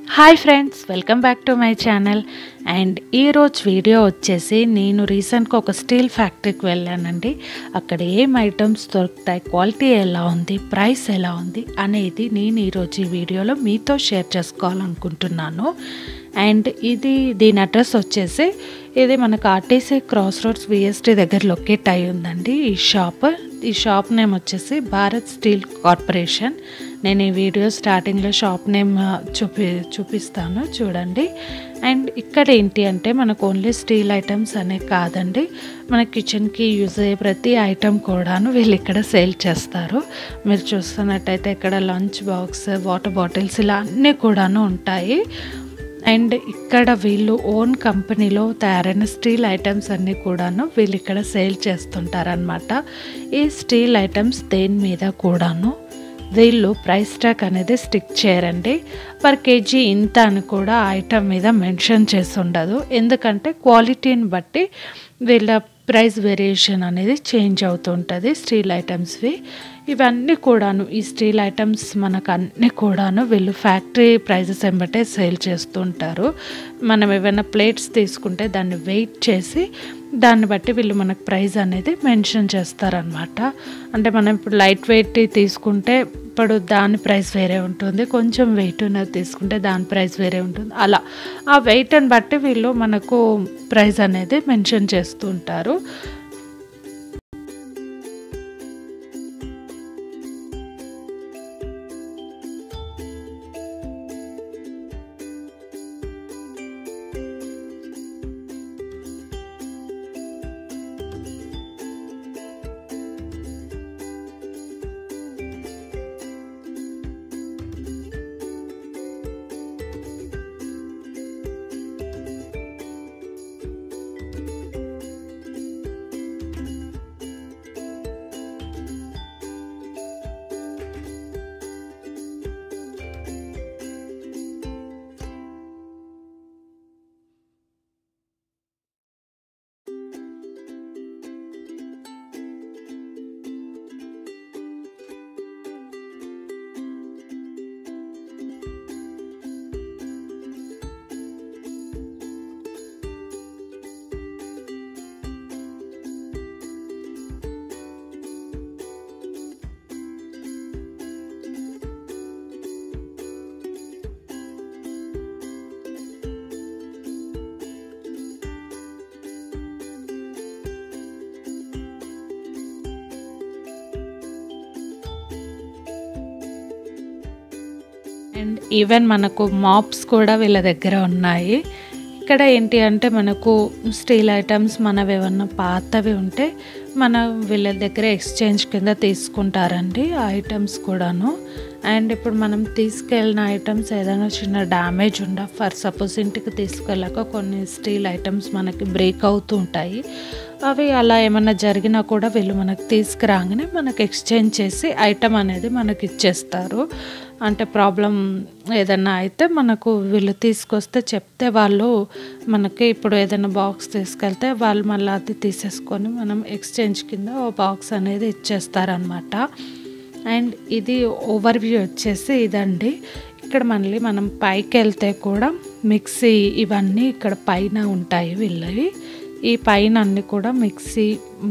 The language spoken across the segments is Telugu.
hi friends welcome back to my channel and ఈరోజు వీడియో వచ్చేసి నేను రీసెంట్గా ఒక స్టీల్ ఫ్యాక్టరీకి వెళ్ళానండి అక్కడ ఏం ఐటమ్స్ దొరుకుతాయి క్వాలిటీ ఎలా ఉంది ప్రైస్ ఎలా ఉంది అనేది నేను ఈరోజు ఈ వీడియోలో మీతో షేర్ చేసుకోవాలనుకుంటున్నాను అండ్ ఇది దీని అడ్రస్ వచ్చేసి ఇది మనకు ఆర్టీసీ క్రాస్ రోడ్స్ విఎస్టీ దగ్గర లొకేట్ అయి ఉందండి ఈ షాప్ ఈ షాప్ నేమ్ వచ్చేసి భారత్ స్టీల్ కార్పొరేషన్ నేను ఈ వీడియో స్టార్టింగ్లో షాప్ నేమ్ చూపి చూపిస్తాను చూడండి అండ్ ఇక్కడ ఏంటి అంటే మనకు ఓన్లీ స్టీల్ ఐటమ్స్ అనే కాదండి మన కిచెన్కి యూజ్ అయ్యే ప్రతి ఐటమ్ కూడాను వీళ్ళు ఇక్కడ సేల్ చేస్తారు మీరు చూస్తున్నట్టయితే ఇక్కడ లంచ్ బాక్స్ వాటర్ బాటిల్స్ ఇలా అన్నీ కూడాను ఉంటాయి అండ్ ఇక్కడ వీళ్ళు ఓన్ కంపెనీలో తయారైన స్టీల్ ఐటమ్స్ అన్నీ కూడాను వీళ్ళు ఇక్కడ సేల్ చేస్తుంటారనమాట ఈ స్టీల్ ఐటమ్స్ దేని మీద కూడాను వీళ్ళు ప్రైస్ ట్యాగ్ అనేది స్టిక్ చేయరండి పర్ కేజీ ఇంత అని కూడా ఐటమ్ మీద మెన్షన్ చేసి ఉండదు ఎందుకంటే క్వాలిటీని బట్టి వీళ్ళ ప్రైస్ వేరియేషన్ అనేది చేంజ్ అవుతూ ఉంటుంది స్టీల్ ఐటమ్స్వి ఇవన్నీ కూడాను ఈ స్టీల్ ఐటమ్స్ మనకు అన్నీ కూడాను వీళ్ళు ఫ్యాక్టరీ ప్రైజెస్ ఎంబటే సేల్ చేస్తుంటారు మనం ఏమైనా ప్లేట్స్ తీసుకుంటే దాన్ని వెయిట్ చేసి దాన్ని బట్టి వీళ్ళు మనకు ప్రైస్ అనేది మెన్షన్ చేస్తారనమాట అంటే మనం ఇప్పుడు లైట్ వెయిట్ తీసుకుంటే ఇప్పుడు దాని ప్రైస్ వేరే ఉంటుంది కొంచెం వెయిట్ ఉన్నది తీసుకుంటే దాని ప్రైస్ వేరే ఉంటుంది అలా ఆ వెయిట్ని బట్టి వీళ్ళు మనకు ప్రైస్ అనేది మెన్షన్ చేస్తూ ఉంటారు అండ్ ఈవెన్ మనకు మాప్స్ కూడా వీళ్ళ దగ్గర ఉన్నాయి ఇక్కడ ఏంటి అంటే మనకు స్టీల్ ఐటమ్స్ మనవి ఏమన్నా పాతవి ఉంటే మన వీళ్ళ దగ్గర ఎక్స్చేంజ్ కింద తీసుకుంటారండి ఆ ఐటమ్స్ కూడాను అండ్ ఇప్పుడు మనం తీసుకెళ్ళిన ఐటమ్స్ ఏదైనా చిన్న డ్యామేజ్ ఉండ ఫర్ సపోజ్ ఇంటికి తీసుకెళ్ళాక కొన్ని స్టీల్ ఐటమ్స్ మనకి బ్రేక్ అవుతూ ఉంటాయి అవి అలా ఏమన్నా జరిగినా కూడా వీళ్ళు మనకు తీసుకురాగానే మనకు ఎక్స్చేంజ్ చేసి ఐటమ్ అనేది మనకి ఇచ్చేస్తారు అంటే ప్రాబ్లం ఏదన్నా అయితే మనకు వీళ్ళు తీసుకొస్తే చెప్తే వాళ్ళు మనకి ఇప్పుడు ఏదైనా బాక్స్ తీసుకెళ్తే వాళ్ళు మళ్ళీ అది తీసేసుకొని మనం ఎక్స్చేంజ్ కింద ఓ బాక్స్ అనేది ఇచ్చేస్తారనమాట అండ్ ఇది ఓవర్ వ్యూ వచ్చేసి ఇదండి ఇక్కడ మళ్ళీ మనం పైకి వెళ్తే కూడా మిక్సీ ఇవన్నీ ఇక్కడ పైన ఉంటాయి వీళ్ళవి ఈ పైన అన్నీ కూడా మిక్సీ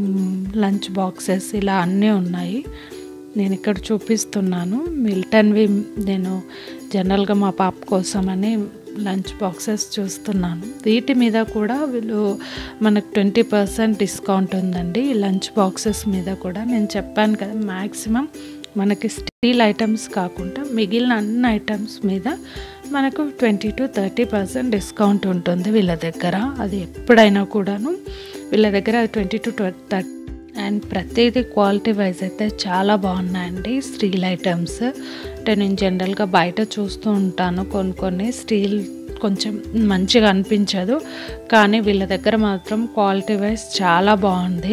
లంచ్ బాక్సెస్ ఇలా అన్నీ ఉన్నాయి నేను ఇక్కడ చూపిస్తున్నాను మిల్టన్వి నేను జనరల్గా మా పాప కోసమని లంచ్ బాక్సెస్ చూస్తున్నాను వీటి మీద కూడా వీళ్ళు మనకు ట్వంటీ పర్సెంట్ డిస్కౌంట్ ఉందండి ఈ లంచ్ బాక్సెస్ మీద కూడా నేను చెప్పాను కదా మ్యాక్సిమం మనకి స్టీల్ ఐటమ్స్ కాకుండా మిగిలిన అన్ని ఐటమ్స్ మీద మనకు twenty to thirty percent discount ఉంటుంది వీళ్ళ దగ్గర అది ఎప్పుడైనా కూడాను వీళ్ళ దగ్గర ట్వంటీ టు థర్టీ అండ్ ప్రతిదీ క్వాలిటీ వైజ్ అయితే చాలా బాగున్నాయండి స్టీల్ ఐటమ్స్ అంటే నేను జనరల్గా బయట చూస్తూ ఉంటాను కొన్ని కొన్ని స్టీల్ కొంచెం మంచిగా అనిపించదు కానీ వీళ్ళ దగ్గర మాత్రం క్వాలిటీ వైజ్ చాలా బాగుంది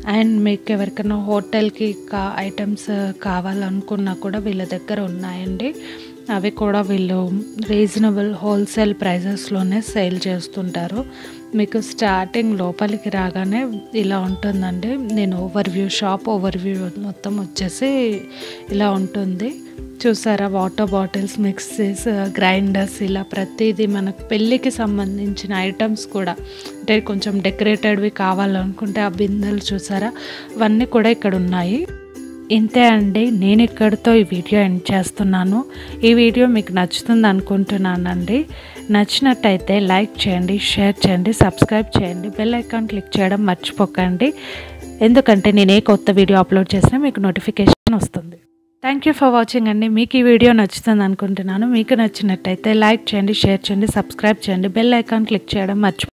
అండ్ మీకు ఎవరికైనా హోటల్కి కా ఐటమ్స్ కావాలనుకున్నా కూడా వీళ్ళ దగ్గర ఉన్నాయండి అవి కూడా వీళ్ళు రీజనబుల్ హోల్సేల్ ప్రైజెస్లోనే సేల్ చేస్తుంటారు మీకు స్టార్టింగ్ లోపలికి రాగానే ఇలా ఉంటుందండి నేను ఓవర్వ్యూ షాప్ ఓవర్వ్యూ మొత్తం వచ్చేసి ఇలా ఉంటుంది చూసారా వాటర్ బాటిల్స్ మిక్సీస్ గ్రైండర్స్ ఇలా ప్రతిదీ మనకు పెళ్ళికి సంబంధించిన ఐటమ్స్ కూడా అంటే కొంచెం డెకరేటెడ్వి కావాలనుకుంటే ఆ బిందెలు చూసారా అవన్నీ కూడా ఇక్కడ ఉన్నాయి ఇంతే అండి నేను ఇక్కడితో ఈ వీడియో ఎండ్ చేస్తున్నాను ఈ వీడియో మీకు నచ్చుతుంది అనుకుంటున్నానండి నచ్చినట్టయితే లైక్ చేయండి షేర్ చేయండి సబ్స్క్రైబ్ చేయండి బెల్ ఐకాన్ క్లిక్ చేయడం మర్చిపోకండి ఎందుకంటే నేను ఏ కొత్త వీడియో అప్లోడ్ చేసినా మీకు నోటిఫికేషన్ వస్తుంది థ్యాంక్ యూ ఫర్ వాచింగ్ అండి మీకు ఈ వీడియో నచ్చుతుంది అనుకుంటున్నాను మీకు నచ్చినట్టయితే లైక్ చేయండి షేర్ చేయండి సబ్స్క్రైబ్ చేయండి బెల్ ఐకాన్ క్లిక్ చేయడం మర్చిపో